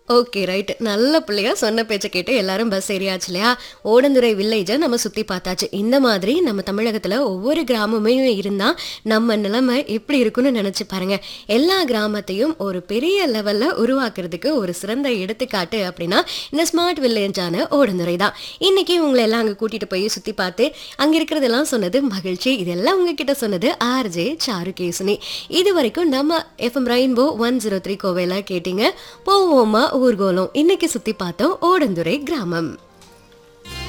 okay right நல்ல பிள்ளையா சொன்ன பேச்சை கேட்டு எல்லாரும் பஸ் ஏறியாச்சு இல்லையா ஓடந்துறை வில்லேஜை நம்ம சுத்தி பார்த்தாச்சு இந்த மாதிரி நம்ம தமிழகத்துல ஒவ்வொரு கிராமமே இருந்தா நம்ம நிலைமை எப்படி இருக்கும்னு நினைச்சு பாருங்க எல்லா கிராமத்தையும் ஒரு பெரிய லெவல்ல உருவாக்குறதுக்கு ஒரு சிறந்த எடுத்துக்காட்டு அப்படின்னா இந்த ஸ்மார்ட் வில்லேஜான ஓடந்துறை தான் இன்னைக்கு உங்களை எல்லாம் அங்க கூட்டிட்டு போய் சுத்தி பார்த்து அங்க இருக்கிறதெல்லாம் சொன்னது மகிழ்ச்சி இதெல்லாம் உங்ககிட்ட சொன்னது ஆர்ஜே சாருகேசுனி இது வரைக்கும் நம்ம FM Rainbow one zero three கோவையில கேட்டீங்க போவோமா ஊர்கோலம் இன்னைக்கு சுத்தி பார்த்தோம் ஓடந்துறை கிராமம்